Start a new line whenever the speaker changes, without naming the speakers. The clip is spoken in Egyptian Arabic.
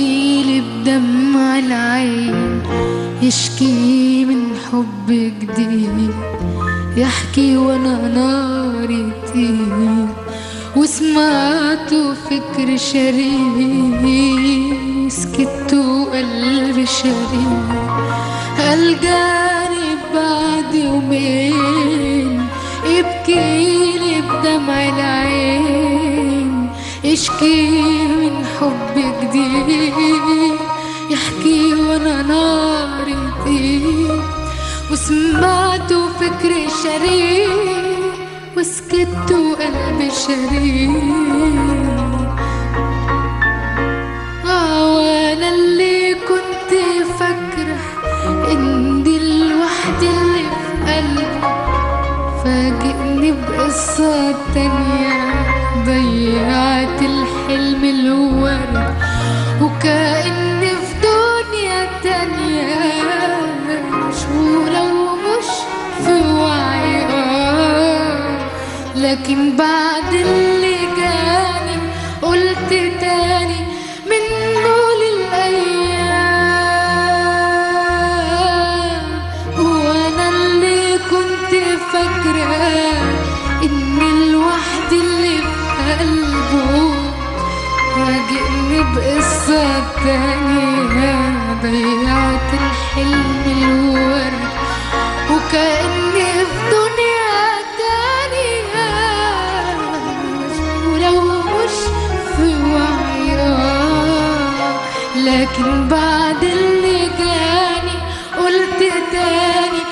يبكيلي بدمع العين يشكي من حب جديد يحكي وانا ناري تقيل وسمعته فكر شريد سكت وقلبي شريد الجاني بعد يومين يبكيلي بدمع العين يشكي من حب جديد يحكي وانا ناري تقيل وسمعته فكر شريد وسكت وقلبي شريد آه وانا اللي كنت فاكرة ان دي الوحدة اللي في قلبي فاجئني بقصة تانية ضيعت الحلم الورد وكأني في دنيا تانية شو لو مش في وعي آه لكن بعد اللي جاني قلت تاني منه للأيام وانا اللي كنت فاكرة ان الوحد اللي في قلبه فاجئني بقصة تانية ضيعت الحلم الورد وكأني في دنيا تانية ولو مش في وعي آه، لكن بعد اللي جاني قلت تاني